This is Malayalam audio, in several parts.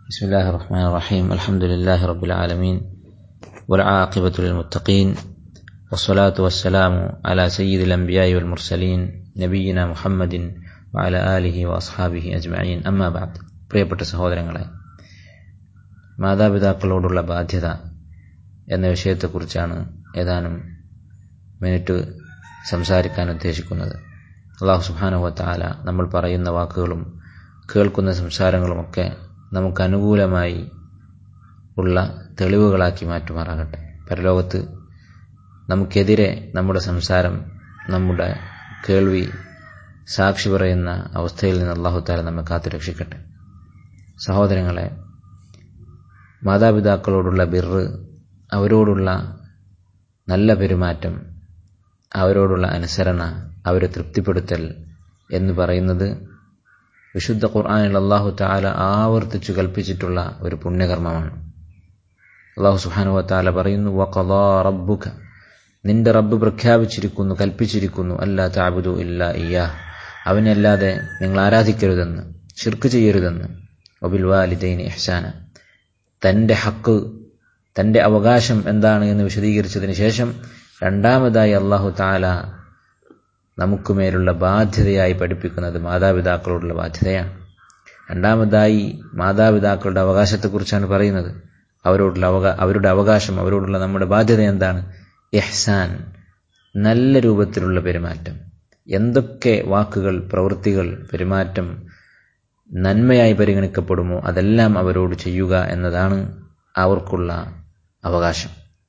بسم الله الرحمن الرحيم الحمد لله رب العالمين والعاقبة للمتقين والصلاة والسلام على سيد الأنبياء والمرسلين نبينا محمد وعلى آله وأصحابه أجمعين أما بعد പ്രിയപ്പെട്ട സഹോദരങ്ങളെ മാതാപിതാക്കളോടുള്ള ബാധ്യത എന്ന വിഷയത്തെക്കുറിച്ചാണ് ഏതാനും മിനിറ്റ് സംസാരിക്കാൻ ഉദ്ദേശിക്കുന്നത് അള്ളാഹു സുബാനുവത്താല നമ്മൾ പറയുന്ന വാക്കുകളും കേൾക്കുന്ന സംസാരങ്ങളുമൊക്കെ നമുക്ക് അനുകൂലമായി ഉള്ള തെളിവുകളാക്കി മാറ്റുമാറാകട്ടെ പരലോകത്ത് നമുക്കെതിരെ നമ്മുടെ സംസാരം നമ്മുടെ കേൾവി സാക്ഷി പറയുന്ന അവസ്ഥയിൽ നിന്ന് അള്ളാഹുത്താല നമ്മെ കാത്തു രക്ഷിക്കട്ടെ സഹോദരങ്ങളെ മാതാപിതാക്കളോടുള്ള ബിറ് അവരോടുള്ള നല്ല പെരുമാറ്റം അവരോടുള്ള അനുസരണ അവരെ തൃപ്തിപ്പെടുത്തൽ എന്ന് പറയുന്നത് വിശുദ്ധ ഖുർആാനിൽ അള്ളാഹു താല ആവർത്തിച്ചു കൽപ്പിച്ചിട്ടുള്ള ഒരു പുണ്യകർമ്മമാണ് അള്ളാഹു സുഹാനുവ താല പറയുന്നു വഖദാ റബ്ബുക നിന്റെ റബ്ബ് പ്രഖ്യാപിച്ചിരിക്കുന്നു കൽപ്പിച്ചിരിക്കുന്നു അല്ലാ താബുദു ഇല്ല ഇയാ അവനല്ലാതെ നിങ്ങൾ ആരാധിക്കരുതെന്ന് ശിർക്ക് ചെയ്യരുതെന്ന് ഒബിൽ വാലിദൈൻ ഇഹ്സാന തൻ്റെ ഹക്ക് തൻ്റെ അവകാശം എന്താണ് എന്ന് വിശദീകരിച്ചതിന് ശേഷം രണ്ടാമതായി അള്ളാഹു താല നമുക്ക് മേലുള്ള ബാധ്യതയായി പഠിപ്പിക്കുന്നത് മാതാപിതാക്കളോടുള്ള ബാധ്യതയാണ് രണ്ടാമതായി മാതാപിതാക്കളുടെ അവകാശത്തെക്കുറിച്ചാണ് പറയുന്നത് അവരോടുള്ള അവകാ അവരുടെ അവകാശം അവരോടുള്ള നമ്മുടെ ബാധ്യത എന്താണ് എഹ്സാൻ നല്ല രൂപത്തിലുള്ള പെരുമാറ്റം എന്തൊക്കെ വാക്കുകൾ പ്രവൃത്തികൾ പെരുമാറ്റം നന്മയായി പരിഗണിക്കപ്പെടുമോ അതെല്ലാം അവരോട് ചെയ്യുക എന്നതാണ് അവർക്കുള്ള അവകാശം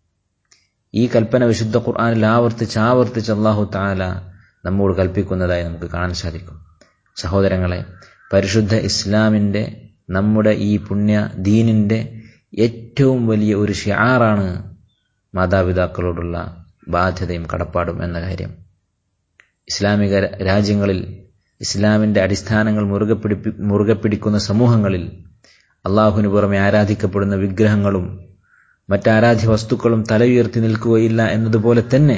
ഈ കൽപ്പന വിശുദ്ധ ഖുർആാനിൽ ആവർത്തിച്ച് ആവർത്തിച്ച് അള്ളാഹു താല നമ്മോട് കൽപ്പിക്കുന്നതായി നമുക്ക് കാണാൻ സാധിക്കും സഹോദരങ്ങളെ പരിശുദ്ധ ഇസ്ലാമിൻ്റെ നമ്മുടെ ഈ പുണ്യ ദീനിൻ്റെ ഏറ്റവും വലിയ ഒരു ഷിയാറാണ് മാതാപിതാക്കളോടുള്ള ബാധ്യതയും കടപ്പാടും എന്ന കാര്യം ഇസ്ലാമിക രാജ്യങ്ങളിൽ ഇസ്ലാമിൻ്റെ അടിസ്ഥാനങ്ങൾ മുറുകെ പിടിപ്പി മുറുകെ പിടിക്കുന്ന സമൂഹങ്ങളിൽ അള്ളാഹുവിന് പുറമെ ആരാധിക്കപ്പെടുന്ന വിഗ്രഹങ്ങളും മറ്റാരാധ്യ വസ്തുക്കളും തല ഉയർത്തി നിൽക്കുകയില്ല എന്നതുപോലെ തന്നെ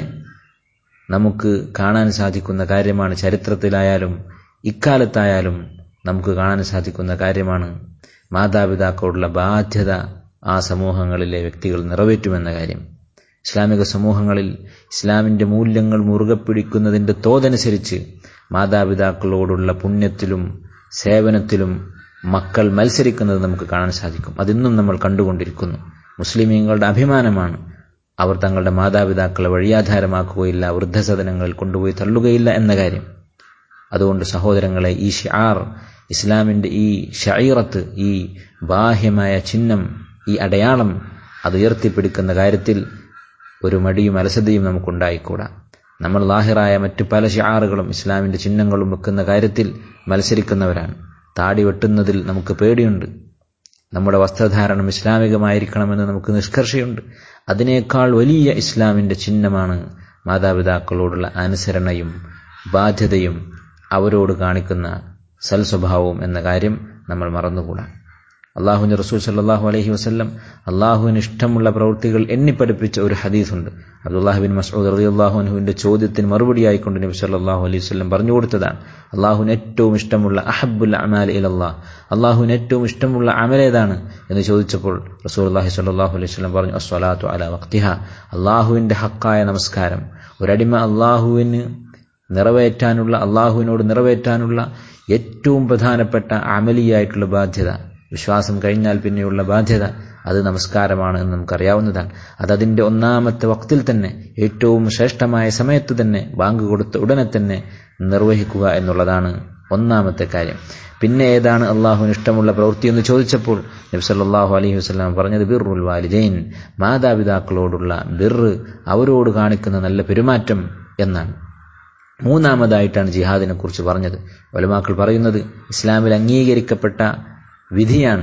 നമുക്ക് കാണാൻ സാധിക്കുന്ന കാര്യമാണ് ചരിത്രത്തിലായാലും ഇക്കാലത്തായാലും നമുക്ക് കാണാൻ സാധിക്കുന്ന കാര്യമാണ് മാതാപിതാക്കളോടുള്ള ബാധ്യത ആ സമൂഹങ്ങളിലെ വ്യക്തികൾ നിറവേറ്റുമെന്ന കാര്യം ഇസ്ലാമിക സമൂഹങ്ങളിൽ ഇസ്ലാമിൻ്റെ മൂല്യങ്ങൾ മുറുകെ പിടിക്കുന്നതിൻ്റെ തോതനുസരിച്ച് മാതാപിതാക്കളോടുള്ള പുണ്യത്തിലും സേവനത്തിലും മക്കൾ മത്സരിക്കുന്നത് നമുക്ക് കാണാൻ സാധിക്കും അതിന്നും നമ്മൾ കണ്ടുകൊണ്ടിരിക്കുന്നു മുസ്ലിമീങ്ങളുടെ അഭിമാനമാണ് അവർ തങ്ങളുടെ മാതാപിതാക്കളെ വഴിയാധാരമാക്കുകയില്ല വൃദ്ധസദനങ്ങളിൽ കൊണ്ടുപോയി തള്ളുകയില്ല എന്ന കാര്യം അതുകൊണ്ട് സഹോദരങ്ങളെ ഈ ഷിആർ ഇസ്ലാമിൻ്റെ ഈ ഷൈറത്ത് ഈ ബാഹ്യമായ ചിഹ്നം ഈ അടയാളം അത് ഉയർത്തിപ്പിടിക്കുന്ന കാര്യത്തിൽ ഒരു മടിയും അലസതയും നമുക്കുണ്ടായിക്കൂടാ നമ്മൾ ലാഹിറായ മറ്റു പല ഷിആറുകളും ഇസ്ലാമിൻ്റെ ചിഹ്നങ്ങളും വെക്കുന്ന കാര്യത്തിൽ മത്സരിക്കുന്നവരാണ് താടി വെട്ടുന്നതിൽ നമുക്ക് പേടിയുണ്ട് നമ്മുടെ വസ്ത്രധാരണം ഇസ്ലാമികമായിരിക്കണമെന്ന് നമുക്ക് നിഷ്കർഷയുണ്ട് അതിനേക്കാൾ വലിയ ഇസ്ലാമിൻ്റെ ചിഹ്നമാണ് മാതാപിതാക്കളോടുള്ള അനുസരണയും ബാധ്യതയും അവരോട് കാണിക്കുന്ന സൽസ്വഭാവവും എന്ന കാര്യം നമ്മൾ മറന്നുകൂടാ അള്ളാഹുവിൻ്റെ റസൂൽ സല്ലാഹു അലഹി വസ്ല്ലം അള്ളാഹുവിന് ഇഷ്ടമുള്ള പ്രവൃത്തികൾ എണ്ണിപ്പഠിപ്പിച്ച ഒരു ഹദീസുണ്ട് അബ്ദുല്ലാഹിബിൻ മസൂദ് റതി അള്ളാഹുനുവിൻ്റെ ചോദ്യത്തിന് മറുപടിയായിക്കൊണ്ട് നബി സല്ലാഹു അലൈഹി വസ്ലം പറഞ്ഞു കൊടുത്തതാണ് അള്ളാഹുവിന് ഏറ്റവും ഇഷ്ടമുള്ള അഹബുൽ അമാൽ ഇൽ അള്ളാഹ് അള്ളാഹുവിന് ഏറ്റവും ഇഷ്ടമുള്ള അമലേതാണ് എന്ന് ചോദിച്ചപ്പോൾ റസൂൽ അള്ളാഹി സല്ലാഹു അലൈഹി വസ്ലം പറഞ്ഞു അസ്വലാത്തു അല വക്തിഹ അള്ളാഹുവിൻ്റെ ഹക്കായ നമസ്കാരം ഒരടിമ അള്ളാഹുവിന് നിറവേറ്റാനുള്ള അള്ളാഹുവിനോട് നിറവേറ്റാനുള്ള ഏറ്റവും പ്രധാനപ്പെട്ട അമലിയായിട്ടുള്ള ബാധ്യത വിശ്വാസം കഴിഞ്ഞാൽ പിന്നെയുള്ള ബാധ്യത അത് നമസ്കാരമാണ് എന്ന് നമുക്കറിയാവുന്നതാണ് അത് അതിൻ്റെ ഒന്നാമത്തെ വക്തിൽ തന്നെ ഏറ്റവും ശ്രേഷ്ഠമായ സമയത്ത് തന്നെ ബാങ്ക് കൊടുത്ത ഉടനെ തന്നെ നിർവഹിക്കുക എന്നുള്ളതാണ് ഒന്നാമത്തെ കാര്യം പിന്നെ ഏതാണ് അള്ളാഹുവിന് ഇഷ്ടമുള്ള പ്രവൃത്തി എന്ന് ചോദിച്ചപ്പോൾ നബി സല്ലാഹു അലൈഹി വസ്ലാം പറഞ്ഞത് ബിറുൽ വാലിദൈൻ മാതാപിതാക്കളോടുള്ള ബിറ് അവരോട് കാണിക്കുന്ന നല്ല പെരുമാറ്റം എന്നാണ് മൂന്നാമതായിട്ടാണ് ജിഹാദിനെ കുറിച്ച് പറഞ്ഞത് വലുമാക്കൾ പറയുന്നത് ഇസ്ലാമിൽ അംഗീകരിക്കപ്പെട്ട വിധിയാണ്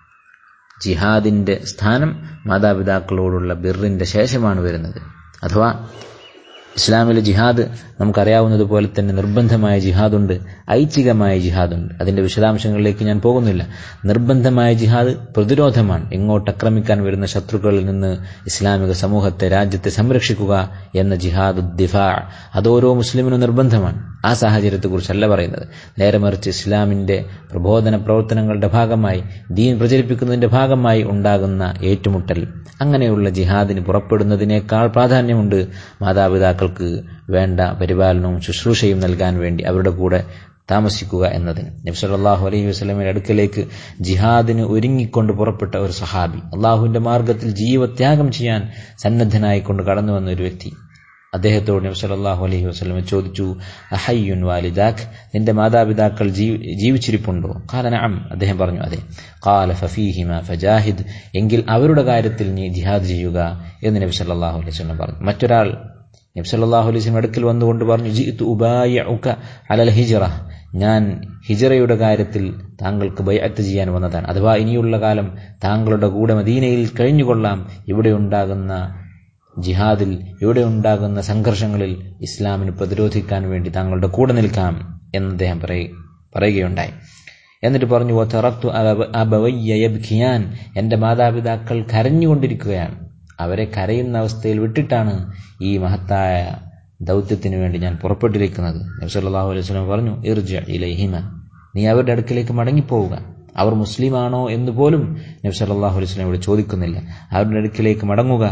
ജിഹാദിൻ്റെ സ്ഥാനം മാതാപിതാക്കളോടുള്ള ബിറിൻ്റെ ശേഷമാണ് വരുന്നത് അഥവാ ഇസ്ലാമിലെ ജിഹാദ് നമുക്കറിയാവുന്നതുപോലെ തന്നെ നിർബന്ധമായ ജിഹാദുണ്ട് ഐച്ഛികമായ ജിഹാദുണ്ട് അതിൻ്റെ വിശദാംശങ്ങളിലേക്ക് ഞാൻ പോകുന്നില്ല നിർബന്ധമായ ജിഹാദ് പ്രതിരോധമാണ് ഇങ്ങോട്ട് ആക്രമിക്കാൻ വരുന്ന ശത്രുക്കളിൽ നിന്ന് ഇസ്ലാമിക സമൂഹത്തെ രാജ്യത്തെ സംരക്ഷിക്കുക എന്ന ജിഹാദ് ദിഫാ അത് ഓരോ മുസ്ലിമിനും നിർബന്ധമാണ് ആ സാഹചര്യത്തെക്കുറിച്ചല്ല പറയുന്നത് നേരെ മറിച്ച് ഇസ്ലാമിന്റെ പ്രബോധന പ്രവർത്തനങ്ങളുടെ ഭാഗമായി ദീൻ പ്രചരിപ്പിക്കുന്നതിന്റെ ഭാഗമായി ഉണ്ടാകുന്ന ഏറ്റുമുട്ടൽ അങ്ങനെയുള്ള ജിഹാദിന് പുറപ്പെടുന്നതിനേക്കാൾ പ്രാധാന്യമുണ്ട് മാതാപിതാക്കൾക്ക് വേണ്ട പരിപാലനവും ശുശ്രൂഷയും നൽകാൻ വേണ്ടി അവരുടെ കൂടെ താമസിക്കുക എന്നതിന് നബ്സല്ലാഹു അലൈഹി വസ്ലമിന്റെ അടുക്കലേക്ക് ജിഹാദിന് ഒരുങ്ങിക്കൊണ്ട് പുറപ്പെട്ട ഒരു സഹാബി അള്ളാഹുവിന്റെ മാർഗത്തിൽ ജീവത്യാഗം ചെയ്യാൻ സന്നദ്ധനായിക്കൊണ്ട് കടന്നു വന്ന ഒരു വ്യക്തി അദ്ദേഹത്തോട് നബി സല്ലല്ലാഹു അലൈഹി വസല്ലം ചോദിച്ചു അഹയ്യുൻ വാലിദാഖ് നിന്റെ മാതാപിതാക്കൾ ജീവിച്ചിരിപ്പുണ്ടോ ഖാല നഅം അദ്ദേഹം പറഞ്ഞു അതെ ഖാല ഫഫീഹിമ ഫജാഹിദ് എങ്കിൽ അവരുടെ കാര്യത്തിൽ നീ ജിഹാദ് ചെയ്യുക എന്ന് നബി സല്ലല്ലാഹു അലൈഹി വസല്ലം പറഞ്ഞു മറ്റൊരാൾ നബി സല്ലല്ലാഹു അലൈഹി വസല്ലം അടുക്കൽ വന്നുകൊണ്ട് പറഞ്ഞു ജിഇതു ഉബായിഉക അലൽ ഹിജ്റ ഞാൻ ഹിജറയുടെ കാര്യത്തിൽ താങ്കൾക്ക് ബൈഅത്ത് ചെയ്യാൻ വന്നതാണ് അഥവാ ഇനിയുള്ള കാലം താങ്കളുടെ കൂടെ മദീനയിൽ കഴിഞ്ഞുകൊള്ളാം ഇവിടെ ഉണ്ടാകുന്ന ജിഹാദിൽ ഇവിടെ ഉണ്ടാകുന്ന സംഘർഷങ്ങളിൽ ഇസ്ലാമിന് പ്രതിരോധിക്കാൻ വേണ്ടി താങ്കളുടെ കൂടെ നിൽക്കാം എന്ന് അദ്ദേഹം പറയുകയുണ്ടായി എന്നിട്ട് പറഞ്ഞു ഒത്തറത്തു അബവയ്യബ്ഖിയാൻ എൻ്റെ മാതാപിതാക്കൾ കരഞ്ഞുകൊണ്ടിരിക്കുകയാണ് അവരെ കരയുന്ന അവസ്ഥയിൽ വിട്ടിട്ടാണ് ഈ മഹത്തായ ദൗത്യത്തിന് വേണ്ടി ഞാൻ പുറപ്പെട്ടിരിക്കുന്നത് നബ്സല്ലാഹു അലൈഹി സ്വലം പറഞ്ഞു ഇർജ ഇലൈഹിമ നീ അവരുടെ അടുക്കിലേക്ക് മടങ്ങിപ്പോവുക അവർ മുസ്ലിമാണോ എന്ന് പോലും നബി സല്ലല്ലാഹു അലൈഹി വസല്ലം ഇവിടെ ചോദിക്കുന്നില്ല അവരുടെ അടുക്കിലേക്ക് മടങ്ങുക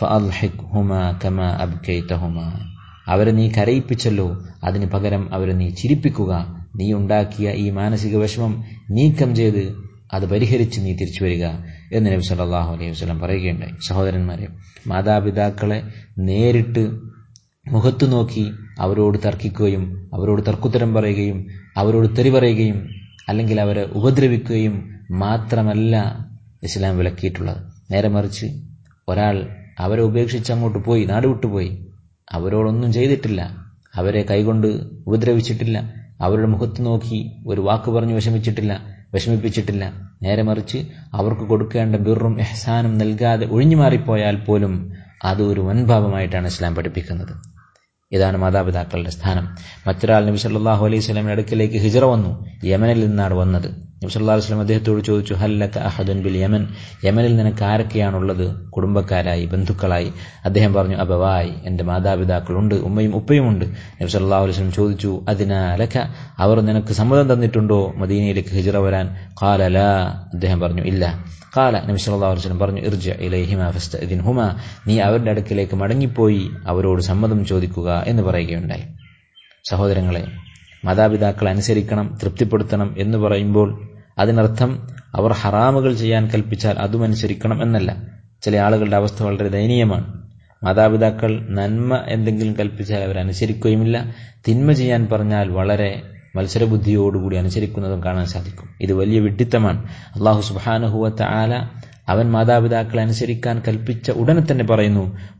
അവരെ നീ കരയിപ്പിച്ചല്ലോ അതിന് പകരം അവരെ നീ ചിരിപ്പിക്കുക നീ ഉണ്ടാക്കിയ ഈ മാനസിക വിഷമം നീക്കം ചെയ്ത് അത് പരിഹരിച്ച് നീ തിരിച്ചു വരിക എന്ന് നബി സല്ലല്ലാഹു അലൈഹി വസല്ലം പറയുകയുണ്ടായി സഹോദരന്മാരെ മാതാപിതാക്കളെ നേരിട്ട് മുഖത്തു നോക്കി അവരോട് തർക്കിക്കുകയും അവരോട് തർക്കുത്തരം പറയുകയും അവരോട് തെറി പറയുകയും അല്ലെങ്കിൽ അവരെ ഉപദ്രവിക്കുകയും മാത്രമല്ല ഇസ്ലാം വിലക്കിയിട്ടുള്ളത് നേരെ മറിച്ച് ഒരാൾ അവരെ ഉപേക്ഷിച്ച് അങ്ങോട്ട് പോയി നാടുവിട്ടുപോയി അവരോടൊന്നും ചെയ്തിട്ടില്ല അവരെ കൈകൊണ്ട് ഉപദ്രവിച്ചിട്ടില്ല അവരുടെ മുഖത്ത് നോക്കി ഒരു വാക്ക് പറഞ്ഞ് വിഷമിച്ചിട്ടില്ല വിഷമിപ്പിച്ചിട്ടില്ല നേരെ മറിച്ച് അവർക്ക് കൊടുക്കേണ്ട ബിറും എഹ്സാനും നൽകാതെ ഒഴിഞ്ഞു മാറിപ്പോയാൽ പോലും അത് ഒരു വൻഭാവമായിട്ടാണ് ഇസ്ലാം പഠിപ്പിക്കുന്നത് ഇതാണ് മാതാപിതാക്കളുടെ സ്ഥാനം മറ്റൊരാൾ നബി സല്ലല്ലാഹു അലൈഹി സ്വലമിന്റെ അടുക്കിലേക്ക് ഹിജറ വന്നു യമനിൽ നിന്നാണ് വന്നത് നബി സല്ലല്ലാഹു അലൈഹി സ്വലം അദ്ദേഹത്തോട് ചോദിച്ചു ഹല്ലക അഹദുൻ ബിൽ യമൻ യമനിൽ നിനക്ക് ആരൊക്കെയാണുള്ളത് കുടുംബക്കാരായി ബന്ധുക്കളായി അദ്ദേഹം പറഞ്ഞു അബവായി എൻ്റെ മാതാപിതാക്കളുണ്ട് ഉമ്മയും ഉപ്പയുമുണ്ട് നബി സല്ലല്ലാഹു അലൈഹി സ്വലം ചോദിച്ചു അതിനാലക അവർ നിനക്ക് സമ്മതം തന്നിട്ടുണ്ടോ മദീനയിലേക്ക് ഹിജറ വരാൻ ഖാല ലാ അദ്ദേഹം പറഞ്ഞു ഇല്ല ഖാല നബി സല്ലല്ലാഹു അലൈഹി വസല്ലം പറഞ്ഞു ഇർജ ഇലൈഹിമ ഫസ്തഇദിൻഹുമ നീ അവരുടെ അടുക്കിലേക്ക് മടങ്ങിപ്പോയി അവരോട് സമ്മതം ചോദിക്കുക എന്ന് പറയുകയുണ്ടായി സഹോദരങ്ങളെ മാതാപിതാക്കളെ അനുസരിക്കണം തൃപ്തിപ്പെടുത്തണം എന്ന് പറയുമ്പോൾ അതിനർത്ഥം അവർ ഹറാമുകൾ ചെയ്യാൻ കൽപ്പിച്ചാൽ അതും അനുസരിക്കണം എന്നല്ല ചില ആളുകളുടെ അവസ്ഥ വളരെ ദയനീയമാണ് മാതാപിതാക്കൾ നന്മ എന്തെങ്കിലും കൽപ്പിച്ചാൽ അവർ അനുസരിക്കുകയുമില്ല തിന്മ ചെയ്യാൻ പറഞ്ഞാൽ വളരെ മത്സരബുദ്ധിയോടുകൂടി അനുസരിക്കുന്നതും കാണാൻ സാധിക്കും ഇത് വലിയ വിഡ്ഢിത്തമാണ് അള്ളാഹു സുബാനുഹുവത്ത ആല അവൻ മാതാപിതാക്കളെ അനുസരിക്കാൻ കൽപ്പിച്ച ഉടനെ തന്നെ പറയുന്നു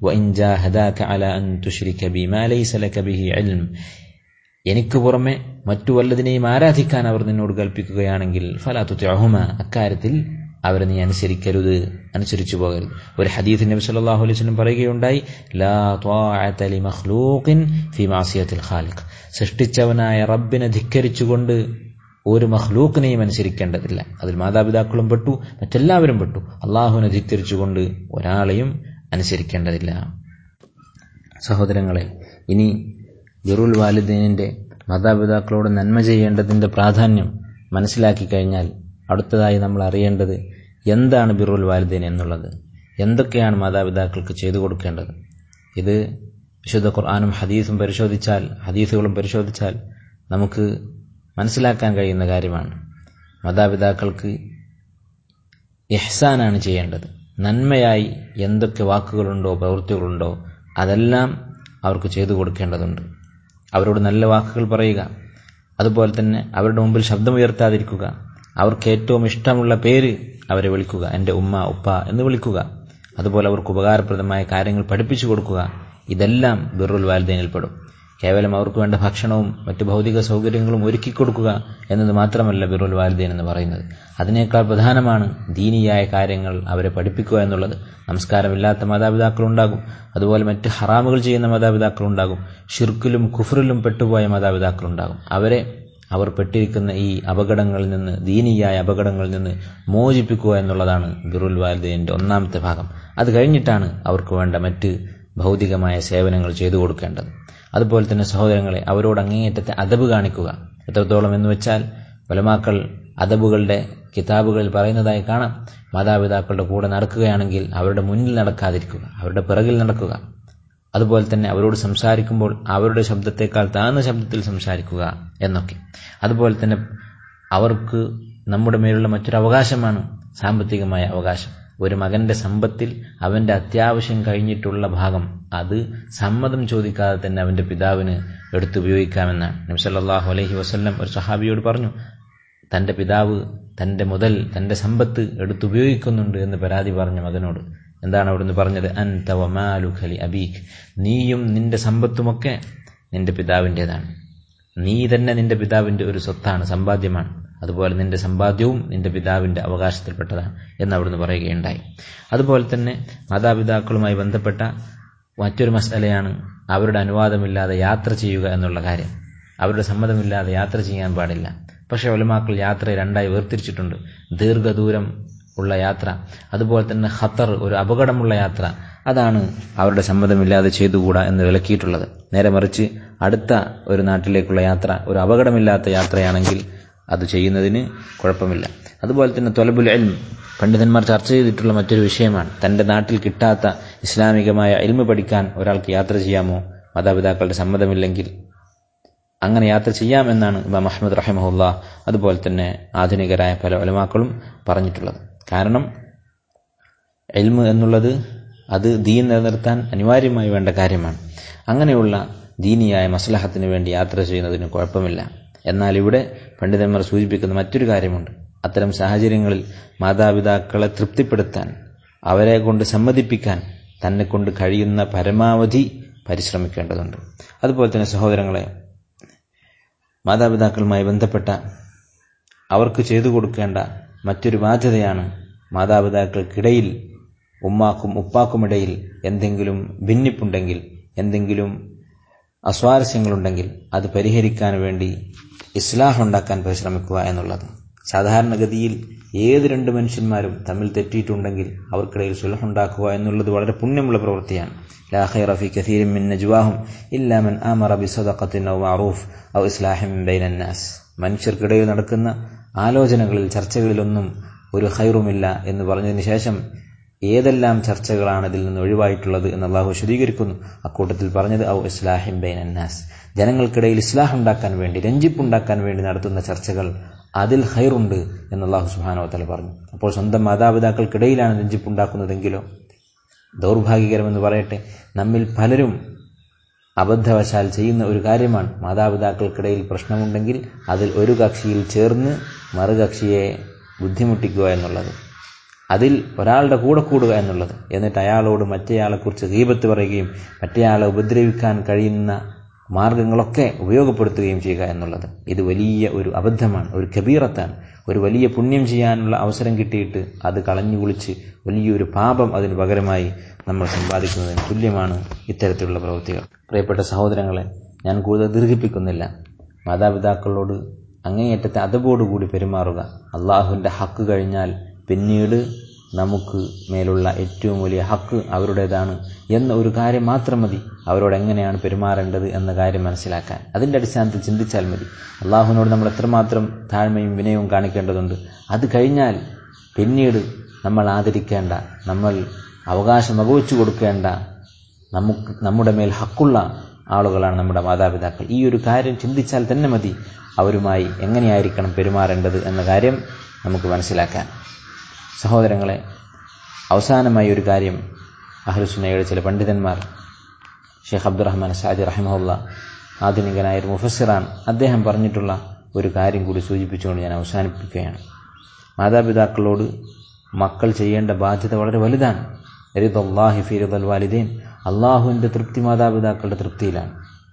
എനിക്ക് പുറമെ മറ്റു വല്ലതിനെയും ആരാധിക്കാൻ അവർ നിന്നോട് കൽപ്പിക്കുകയാണെങ്കിൽ ഫലാത്തുഹുമ അക്കാര്യത്തിൽ അവരെ നീ അനുസരിക്കരുത് അനുസരിച്ചു പോകരുത് ഒരു ഹദീസ് നബി സല്ലല്ലാഹു അലൈഹി വസല്ലം പറയുകയുണ്ടായി ലാ ത്വാഅത ലി മഖ്ലൂഖിൻ ഫി മാസിയത്തിൽ ഖാലിഖ് സൃഷ്ടിച്ചവനായ റബ്ബിനെ ധിക്കരിച്ചുകൊണ്ട് ഒരു മഖ്ലൂക്കിനെയും അനുസരിക്കേണ്ടതില്ല അതിൽ മാതാപിതാക്കളും പെട്ടു മറ്റെല്ലാവരും പെട്ടു അള്ളാഹുവിനെ ധിക്കരിച്ചുകൊണ്ട് ഒരാളെയും അനുസരിക്കേണ്ടതില്ല സഹോദരങ്ങളെ ഇനി ബിറുൽ വാലിദീനിന്റെ മാതാപിതാക്കളോട് നന്മ ചെയ്യേണ്ടതിന്റെ പ്രാധാന്യം മനസ്സിലാക്കി കഴിഞ്ഞാൽ അടുത്തതായി നമ്മൾ അറിയേണ്ടത് എന്താണ് ബിറുൽ വാലിദീൻ എന്നുള്ളത് എന്തൊക്കെയാണ് മാതാപിതാക്കൾക്ക് ചെയ്തു കൊടുക്കേണ്ടത് ഇത് വിശുദ്ധ ഖുർആാനും ഹദീസും പരിശോധിച്ചാൽ ഹദീസുകളും പരിശോധിച്ചാൽ നമുക്ക് മനസ്സിലാക്കാൻ കഴിയുന്ന കാര്യമാണ് മാതാപിതാക്കൾക്ക് ഇഹ്സാനാണ് ചെയ്യേണ്ടത് നന്മയായി എന്തൊക്കെ വാക്കുകളുണ്ടോ പ്രവൃത്തികളുണ്ടോ അതെല്ലാം അവർക്ക് ചെയ്തു കൊടുക്കേണ്ടതുണ്ട് അവരോട് നല്ല വാക്കുകൾ പറയുക അതുപോലെ തന്നെ അവരുടെ മുമ്പിൽ ശബ്ദമുയർത്താതിരിക്കുക അവർക്ക് ഏറ്റവും ഇഷ്ടമുള്ള പേര് അവരെ വിളിക്കുക എൻ്റെ ഉമ്മ ഉപ്പ എന്ന് വിളിക്കുക അതുപോലെ അവർക്ക് ഉപകാരപ്രദമായ കാര്യങ്ങൾ പഠിപ്പിച്ചു കൊടുക്കുക ഇതെല്ലാം ബിറുൽ വാൽദീനിൽപ്പെടും കേവലം അവർക്ക് വേണ്ട ഭക്ഷണവും മറ്റു ഭൗതിക സൗകര്യങ്ങളും ഒരുക്കി കൊടുക്കുക എന്നത് മാത്രമല്ല ബിറുൽ വാലിദീൻ എന്ന് പറയുന്നത് അതിനേക്കാൾ പ്രധാനമാണ് ദീനിയായ കാര്യങ്ങൾ അവരെ പഠിപ്പിക്കുക എന്നുള്ളത് നമസ്കാരമില്ലാത്ത മാതാപിതാക്കളുണ്ടാകും അതുപോലെ മറ്റ് ഹറാമുകൾ ചെയ്യുന്ന മാതാപിതാക്കളുണ്ടാകും ഷിർക്കിലും കുഫറിലും പെട്ടുപോയ മാതാപിതാക്കളുണ്ടാകും അവരെ അവർ പെട്ടിരിക്കുന്ന ഈ അപകടങ്ങളിൽ നിന്ന് ദീനിയായ അപകടങ്ങളിൽ നിന്ന് മോചിപ്പിക്കുക എന്നുള്ളതാണ് ബിറുൽ വാലിദീനിന്റെ ഒന്നാമത്തെ ഭാഗം അത് കഴിഞ്ഞിട്ടാണ് അവർക്ക് വേണ്ട മറ്റ് ഭൗതികമായ സേവനങ്ങൾ ചെയ്തു കൊടുക്കേണ്ടത് അതുപോലെ തന്നെ സഹോദരങ്ങളെ അവരോട് അങ്ങേയറ്റത്തെ അതബ് കാണിക്കുക എത്രത്തോളം എന്ന് വെച്ചാൽ വലമാക്കൾ അതബുകളുടെ കിതാബുകളിൽ പറയുന്നതായി കാണാം മാതാപിതാക്കളുടെ കൂടെ നടക്കുകയാണെങ്കിൽ അവരുടെ മുന്നിൽ നടക്കാതിരിക്കുക അവരുടെ പിറകിൽ നടക്കുക അതുപോലെ തന്നെ അവരോട് സംസാരിക്കുമ്പോൾ അവരുടെ ശബ്ദത്തേക്കാൾ താഴ്ന്ന ശബ്ദത്തിൽ സംസാരിക്കുക എന്നൊക്കെ അതുപോലെ തന്നെ അവർക്ക് നമ്മുടെ മേലുള്ള മറ്റൊരു അവകാശമാണ് സാമ്പത്തികമായ അവകാശം ഒരു മകന്റെ സമ്പത്തിൽ അവന്റെ അത്യാവശ്യം കഴിഞ്ഞിട്ടുള്ള ഭാഗം അത് സമ്മതം ചോദിക്കാതെ തന്നെ അവന്റെ പിതാവിന് എടുത്തുപയോഗിക്കാമെന്നാണ് നബ്സല്ലാഹു അലൈഹി വസ്ല്ലം ഒരു സഹാബിയോട് പറഞ്ഞു തന്റെ പിതാവ് തന്റെ മുതൽ തന്റെ സമ്പത്ത് എടുത്തുപയോഗിക്കുന്നുണ്ട് എന്ന് പരാതി പറഞ്ഞ മകനോട് എന്താണ് അവിടുന്ന് പറഞ്ഞത് അൻ തവമാലുഖലി അബീഖ് നീയും നിന്റെ സമ്പത്തുമൊക്കെ നിന്റെ പിതാവിൻ്റെതാണ് നീ തന്നെ നിന്റെ പിതാവിന്റെ ഒരു സ്വത്താണ് സമ്പാദ്യമാണ് അതുപോലെ നിന്റെ സമ്പാദ്യവും നിന്റെ പിതാവിന്റെ അവകാശത്തിൽപ്പെട്ടതാണ് എന്ന് അവിടുന്ന് പറയുകയുണ്ടായി അതുപോലെ തന്നെ മാതാപിതാക്കളുമായി ബന്ധപ്പെട്ട മറ്റൊരു മസലയാണ് അവരുടെ അനുവാദമില്ലാതെ യാത്ര ചെയ്യുക എന്നുള്ള കാര്യം അവരുടെ സമ്മതമില്ലാതെ യാത്ര ചെയ്യാൻ പാടില്ല പക്ഷേ ഒലമാക്കൾ യാത്രയെ രണ്ടായി വേർതിരിച്ചിട്ടുണ്ട് ദീർഘദൂരം ഉള്ള യാത്ര അതുപോലെ തന്നെ ഖത്തർ ഒരു അപകടമുള്ള യാത്ര അതാണ് അവരുടെ സമ്മതമില്ലാതെ ചെയ്തുകൂടാ എന്ന് വിലക്കിയിട്ടുള്ളത് നേരെ മറിച്ച് അടുത്ത ഒരു നാട്ടിലേക്കുള്ള യാത്ര ഒരു അപകടമില്ലാത്ത യാത്രയാണെങ്കിൽ അത് ചെയ്യുന്നതിന് കുഴപ്പമില്ല അതുപോലെ തന്നെ തൊലബുൽ എൽം പണ്ഡിതന്മാർ ചർച്ച ചെയ്തിട്ടുള്ള മറ്റൊരു വിഷയമാണ് തന്റെ നാട്ടിൽ കിട്ടാത്ത ഇസ്ലാമികമായ എൽമ് പഠിക്കാൻ ഒരാൾക്ക് യാത്ര ചെയ്യാമോ മാതാപിതാക്കളുടെ സമ്മതമില്ലെങ്കിൽ അങ്ങനെ യാത്ര ചെയ്യാം എന്നാണ് ഇമാം അഹമ്മദ് റഹിമഹുല്ല അതുപോലെ തന്നെ ആധുനികരായ പല ഒലമാക്കളും പറഞ്ഞിട്ടുള്ളത് കാരണം എൽമ് എന്നുള്ളത് അത് ദീൻ നിലനിർത്താൻ അനിവാര്യമായി വേണ്ട കാര്യമാണ് അങ്ങനെയുള്ള ദീനിയായ മസ്ലഹത്തിന് വേണ്ടി യാത്ര ചെയ്യുന്നതിന് കുഴപ്പമില്ല എന്നാൽ ഇവിടെ പണ്ഡിതന്മാർ സൂചിപ്പിക്കുന്ന മറ്റൊരു കാര്യമുണ്ട് അത്തരം സാഹചര്യങ്ങളിൽ മാതാപിതാക്കളെ തൃപ്തിപ്പെടുത്താൻ അവരെ കൊണ്ട് സമ്മതിപ്പിക്കാൻ തന്നെ കൊണ്ട് കഴിയുന്ന പരമാവധി പരിശ്രമിക്കേണ്ടതുണ്ട് അതുപോലെ തന്നെ സഹോദരങ്ങളെ മാതാപിതാക്കളുമായി ബന്ധപ്പെട്ട അവർക്ക് ചെയ്തു കൊടുക്കേണ്ട മറ്റൊരു ബാധ്യതയാണ് മാതാപിതാക്കൾക്കിടയിൽ ഉമ്മാക്കും ഉപ്പാക്കുമിടയിൽ എന്തെങ്കിലും ഭിന്നിപ്പുണ്ടെങ്കിൽ എന്തെങ്കിലും അസ്വാരസ്യങ്ങളുണ്ടെങ്കിൽ അത് പരിഹരിക്കാൻ വേണ്ടി ഇസ്ലാഹ് ഉണ്ടാക്കാൻ പരിശ്രമിക്കുക എന്നുള്ളത് സാധാരണഗതിയിൽ ഏത് രണ്ട് മനുഷ്യന്മാരും തമ്മിൽ തെറ്റിയിട്ടുണ്ടെങ്കിൽ അവർക്കിടയിൽ സുലഹുണ്ടാക്കുക എന്നുള്ളത് വളരെ പുണ്യമുള്ള പ്രവൃത്തിയാണ് ലാ ഖൈറ ഫീ കസീരിൻ മിൻ നജ്വാഹും ഇല്ലാ മൻ ആമറ ബിസദഖത്തിൻ ഔ മഅറൂഫ് ഔ ഇസ്ലാഹിൻ ബൈനൻ നാസ് മനുഷ്യർക്കിടയിൽ നടക്കുന്ന ആലോചനകളിൽ ചർച്ചകളിലൊന്നും ഒരു ഖൈറുമില്ല എന്ന് പറഞ്ഞതിന് ശേഷം ഏതെല്ലാം ചർച്ചകളാണ് ഇതിൽ നിന്ന് ഒഴിവായിട്ടുള്ളത് എന്ന് അള്ളാഹു വിശദീകരിക്കുന്നു അക്കൂട്ടത്തിൽ പറഞ്ഞത് ഔ ഇസ്ലാഹിം ബൈൻ അന്നാസ് ജനങ്ങൾക്കിടയിൽ ഇസ്ലാഹ് ഉണ്ടാക്കാൻ വേണ്ടി രഞ്ജിപ്പുണ്ടാക്കാൻ വേണ്ടി നടത്തുന്ന ചർച്ചകൾ അതിൽ ഹൈറുണ്ട് എന്ന് അള്ളാഹു സുഹാനോത്തല പറഞ്ഞു അപ്പോൾ സ്വന്തം മാതാപിതാക്കൾക്കിടയിലാണ് രഞ്ജിപ്പുണ്ടാക്കുന്നതെങ്കിലോ ദൗർഭാഗ്യകരമെന്ന് പറയട്ടെ നമ്മിൽ പലരും അബദ്ധവശാൽ ചെയ്യുന്ന ഒരു കാര്യമാണ് മാതാപിതാക്കൾക്കിടയിൽ പ്രശ്നമുണ്ടെങ്കിൽ അതിൽ ഒരു കക്ഷിയിൽ ചേർന്ന് മറുകക്ഷിയെ ബുദ്ധിമുട്ടിക്കുക എന്നുള്ളത് അതിൽ ഒരാളുടെ കൂടെ കൂടുക എന്നുള്ളത് എന്നിട്ട് അയാളോട് മറ്റേയാളെക്കുറിച്ച് ഗീപത്ത് പറയുകയും മറ്റേയാളെ ഉപദ്രവിക്കാൻ കഴിയുന്ന മാർഗങ്ങളൊക്കെ ഉപയോഗപ്പെടുത്തുകയും ചെയ്യുക എന്നുള്ളത് ഇത് വലിയ ഒരു അബദ്ധമാണ് ഒരു കബീറത്താണ് ഒരു വലിയ പുണ്യം ചെയ്യാനുള്ള അവസരം കിട്ടിയിട്ട് അത് കളഞ്ഞു കുളിച്ച് വലിയൊരു പാപം അതിന് പകരമായി നമ്മൾ സമ്പാദിക്കുന്നതിന് തുല്യമാണ് ഇത്തരത്തിലുള്ള പ്രവൃത്തികൾ പ്രിയപ്പെട്ട സഹോദരങ്ങളെ ഞാൻ കൂടുതൽ ദീർഘിപ്പിക്കുന്നില്ല മാതാപിതാക്കളോട് അങ്ങേയറ്റത്തെ അതബോടുകൂടി പെരുമാറുക അള്ളാഹുവിൻ്റെ ഹക്ക് കഴിഞ്ഞാൽ പിന്നീട് നമുക്ക് മേലുള്ള ഏറ്റവും വലിയ ഹക്ക് അവരുടേതാണ് എന്ന ഒരു കാര്യം മാത്രം മതി അവരോട് എങ്ങനെയാണ് പെരുമാറേണ്ടത് എന്ന കാര്യം മനസ്സിലാക്കാൻ അതിൻ്റെ അടിസ്ഥാനത്തിൽ ചിന്തിച്ചാൽ മതി അള്ളാഹുവിനോട് നമ്മൾ എത്രമാത്രം താഴ്മയും വിനയവും കാണിക്കേണ്ടതുണ്ട് അത് കഴിഞ്ഞാൽ പിന്നീട് നമ്മൾ ആദരിക്കേണ്ട നമ്മൾ അവകാശം വകവച്ചു കൊടുക്കേണ്ട നമുക്ക് നമ്മുടെ മേൽ ഹക്കുള്ള ആളുകളാണ് നമ്മുടെ മാതാപിതാക്കൾ ഈ ഒരു കാര്യം ചിന്തിച്ചാൽ തന്നെ മതി അവരുമായി എങ്ങനെയായിരിക്കണം പെരുമാറേണ്ടത് എന്ന കാര്യം നമുക്ക് മനസ്സിലാക്കാൻ സഹോദരങ്ങളെ അവസാനമായി ഒരു കാര്യം അഹ്ലുസുന്നയുടെ ചില പണ്ഡിതന്മാർ ഷെയ്ഖ് അബ്ദുറഹ്മാൻ സാജി റഹിമഹുല്ല ആധുനികനായ ഒരു മുഫസ്സിറാൻ അദ്ദേഹം പറഞ്ഞിട്ടുള്ള ഒരു കാര്യം കൂടി സൂചിപ്പിച്ചുകൊണ്ട് ഞാൻ അവസാനിപ്പിക്കുകയാണ് മാതാപിതാക്കളോട് മക്കൾ ചെയ്യേണ്ട ബാധ്യത വളരെ വലുതാണ് റിദല്ലാഹി ഫിറുദൽ വാലിദീൻ അള്ളാഹുവിൻ്റെ തൃപ്തി മാതാപിതാക്കളുടെ തൃപ്തിയിലാണ്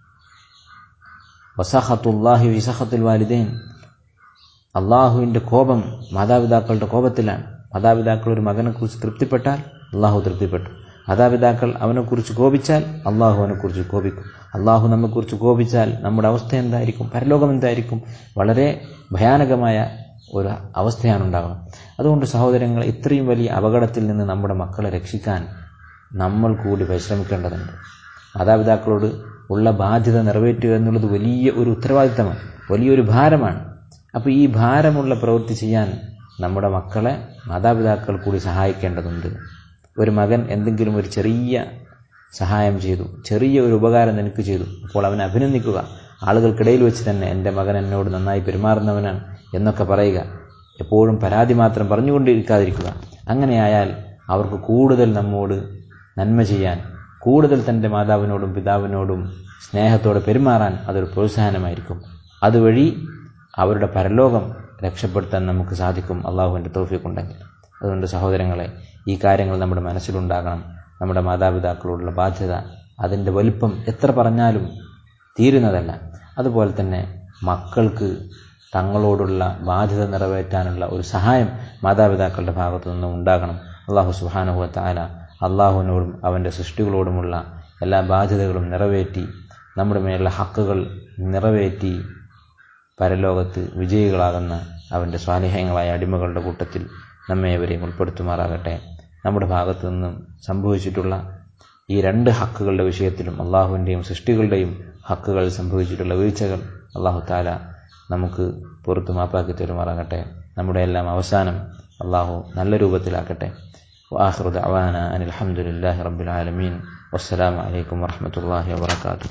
വസഹത്തുല്ലാഹി വിസഹത്തുൽ വാലിദീൻ അള്ളാഹുവിൻ്റെ കോപം മാതാപിതാക്കളുടെ കോപത്തിലാണ് മാതാപിതാക്കൾ ഒരു മകനെക്കുറിച്ച് തൃപ്തിപ്പെട്ടാൽ അള്ളാഹു തൃപ്തിപ്പെട്ടു മാതാപിതാക്കൾ അവനെക്കുറിച്ച് കോപിച്ചാൽ അള്ളാഹു അവനെക്കുറിച്ച് കോപിക്കും അള്ളാഹു നമ്മെക്കുറിച്ച് കോപിച്ചാൽ നമ്മുടെ അവസ്ഥ എന്തായിരിക്കും പരലോകം എന്തായിരിക്കും വളരെ ഭയാനകമായ ഒരു അവസ്ഥയാണ് ഉണ്ടാവുക അതുകൊണ്ട് സഹോദരങ്ങൾ ഇത്രയും വലിയ അപകടത്തിൽ നിന്ന് നമ്മുടെ മക്കളെ രക്ഷിക്കാൻ നമ്മൾ കൂടി പരിശ്രമിക്കേണ്ടതുണ്ട് മാതാപിതാക്കളോട് ഉള്ള ബാധ്യത നിറവേറ്റുക എന്നുള്ളത് വലിയ ഒരു ഉത്തരവാദിത്തമാണ് വലിയൊരു ഭാരമാണ് അപ്പോൾ ഈ ഭാരമുള്ള പ്രവൃത്തി ചെയ്യാൻ നമ്മുടെ മക്കളെ മാതാപിതാക്കൾ കൂടി സഹായിക്കേണ്ടതുണ്ട് ഒരു മകൻ എന്തെങ്കിലും ഒരു ചെറിയ സഹായം ചെയ്തു ചെറിയ ഒരു ഉപകാരം നിനക്ക് ചെയ്തു അപ്പോൾ അവനെ അഭിനന്ദിക്കുക ആളുകൾക്കിടയിൽ വെച്ച് തന്നെ എൻ്റെ മകൻ എന്നോട് നന്നായി പെരുമാറുന്നവനാണ് എന്നൊക്കെ പറയുക എപ്പോഴും പരാതി മാത്രം പറഞ്ഞുകൊണ്ടിരിക്കാതിരിക്കുക അങ്ങനെയായാൽ അവർക്ക് കൂടുതൽ നമ്മോട് നന്മ ചെയ്യാൻ കൂടുതൽ തൻ്റെ മാതാവിനോടും പിതാവിനോടും സ്നേഹത്തോടെ പെരുമാറാൻ അതൊരു പ്രോത്സാഹനമായിരിക്കും അതുവഴി അവരുടെ പരലോകം രക്ഷപ്പെടുത്താൻ നമുക്ക് സാധിക്കും അള്ളാഹുവിൻ്റെ തോഫിക്കുണ്ടെങ്കിൽ അതുകൊണ്ട് സഹോദരങ്ങളെ ഈ കാര്യങ്ങൾ നമ്മുടെ മനസ്സിലുണ്ടാകണം നമ്മുടെ മാതാപിതാക്കളോടുള്ള ബാധ്യത അതിൻ്റെ വലിപ്പം എത്ര പറഞ്ഞാലും തീരുന്നതല്ല അതുപോലെ തന്നെ മക്കൾക്ക് തങ്ങളോടുള്ള ബാധ്യത നിറവേറ്റാനുള്ള ഒരു സഹായം മാതാപിതാക്കളുടെ ഭാഗത്തു നിന്നും ഉണ്ടാകണം അള്ളാഹു സുഹാനുഭവത്ത ആല അള്ളാഹുവിനോടും അവൻ്റെ സൃഷ്ടികളോടുമുള്ള എല്ലാ ബാധ്യതകളും നിറവേറ്റി നമ്മുടെ മേലുള്ള ഹക്കുകൾ നിറവേറ്റി പരലോകത്ത് വിജയികളാകുന്ന അവൻ്റെ സ്വാലിഹ്യങ്ങളായ അടിമകളുടെ കൂട്ടത്തിൽ നമ്മെ അവരെയും ഉൾപ്പെടുത്തുമാറാകട്ടെ നമ്മുടെ ഭാഗത്തു നിന്നും സംഭവിച്ചിട്ടുള്ള ഈ രണ്ട് ഹക്കുകളുടെ വിഷയത്തിലും അള്ളാഹുവിൻ്റെയും സൃഷ്ടികളുടെയും ഹക്കുകൾ സംഭവിച്ചിട്ടുള്ള വീഴ്ചകൾ അള്ളാഹു താല നമുക്ക് പുറത്തു മാപ്പാക്കി തരുമാറാകട്ടെ നമ്മുടെ എല്ലാം അവസാനം അള്ളാഹു നല്ല രൂപത്തിലാക്കട്ടെ وآخر دعوانا أن الحمد لله رب العالمين والسلام عليكم ورحمة الله وبركاته